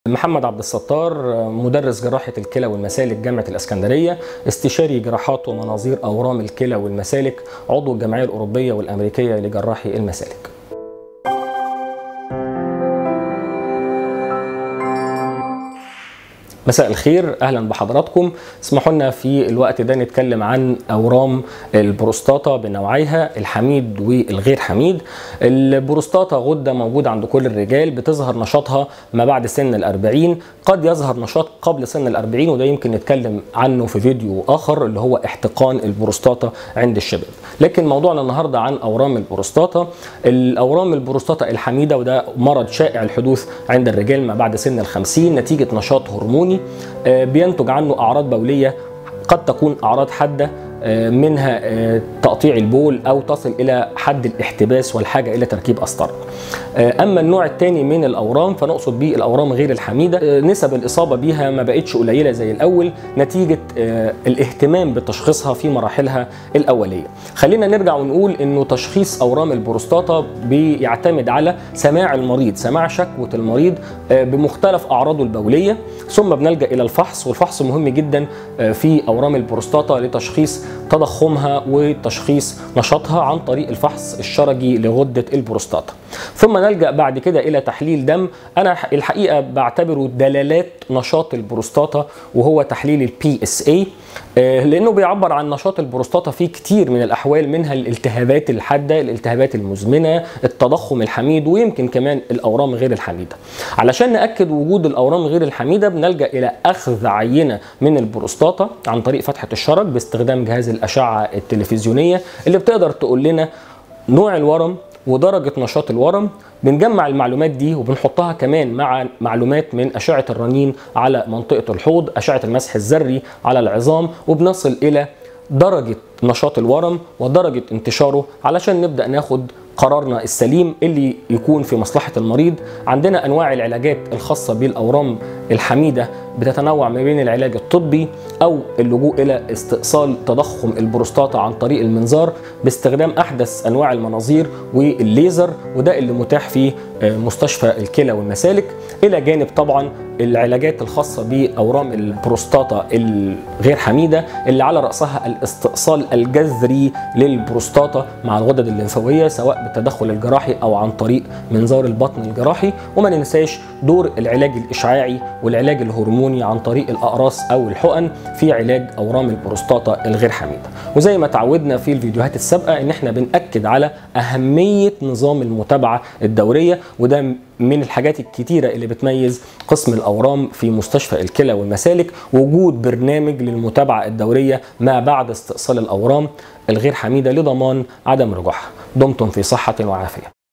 محمد عبد الستار مدرس جراحة الكلى والمسالك جامعة الإسكندرية استشاري جراحات ومناظير أورام الكلى والمسالك عضو الجمعية الأوروبية والأمريكية لجراحي المسالك مساء الخير اهلا بحضراتكم اسمحوا لنا في الوقت ده نتكلم عن اورام البروستاتا بنوعيها الحميد والغير حميد البروستاتا غده موجوده عند كل الرجال بتظهر نشاطها ما بعد سن الأربعين قد يظهر نشاط قبل سن الأربعين وده يمكن نتكلم عنه في فيديو اخر اللي هو احتقان البروستاتا عند الشباب لكن موضوعنا النهارده عن اورام البروستاتا الاورام البروستاتا الحميده وده مرض شائع الحدوث عند الرجال ما بعد سن الخمسين نتيجه نشاط هرموني بينتج عنه اعراض بوليه قد تكون اعراض حاده منها تقطيع البول او تصل الى حد الاحتباس والحاجه الى تركيب قسطره. اما النوع الثاني من الاورام فنقصد به الاورام غير الحميده نسب الاصابه بها ما بقتش قليله زي الاول نتيجه الاهتمام بتشخيصها في مراحلها الاوليه. خلينا نرجع ونقول انه تشخيص اورام البروستاتا بيعتمد على سماع المريض، سماع شكوى المريض بمختلف اعراضه البوليه ثم بنلجا الى الفحص والفحص مهم جدا في اورام البروستاتا لتشخيص تضخمها وتشخيص نشاطها عن طريق الفحص الشرجي لغده البروستاتا. ثم نلجا بعد كده الى تحليل دم انا الحقيقه بعتبره دلالات نشاط البروستاتا وهو تحليل البي اس اي لانه بيعبر عن نشاط البروستاتا في كتير من الاحوال منها الالتهابات الحاده الالتهابات المزمنه التضخم الحميد ويمكن كمان الاورام غير الحميده علشان ناكد وجود الاورام غير الحميده بنلجا الى اخذ عينه من البروستاتا عن طريق فتحه الشرج باستخدام جهاز الاشعه التلفزيونيه اللي بتقدر تقول لنا نوع الورم ودرجة نشاط الورم بنجمع المعلومات دي وبنحطها كمان مع معلومات من أشعة الرنين على منطقة الحوض أشعة المسح الذري على العظام وبنصل إلى درجة نشاط الورم ودرجة انتشاره علشان نبدأ ناخد قرارنا السليم اللي يكون في مصلحة المريض عندنا أنواع العلاجات الخاصة بالأورام الحميدة بتتنوع ما بين العلاج الطبي أو اللجوء إلى استئصال تضخم البروستاتا عن طريق المنظار باستخدام أحدث أنواع المناظير والليزر وده اللي متاح في مستشفى الكلى والمسالك إلى جانب طبعا العلاجات الخاصة بأورام البروستاتا الغير حميدة اللي على رأسها الاستئصال الجذري للبروستاتا مع الغدد الليمفاوية سواء بالتدخل الجراحي أو عن طريق منظار البطن الجراحي وما ننساش دور العلاج الإشعاعي والعلاج الهرموني عن طريق الأقراص أو الحقن في علاج أورام البروستاتا الغير حميدة وزي ما تعودنا في الفيديوهات السابقة إن احنا بنأكد على أهمية نظام المتابعة الدورية وده من الحاجات الكتيرة اللي بتميز قسم الأورام في مستشفى الكلى والمسالك وجود برنامج للمتابعة الدورية ما بعد استئصال الأورام الغير حميدة لضمان عدم رجوعها دمتم في صحة وعافية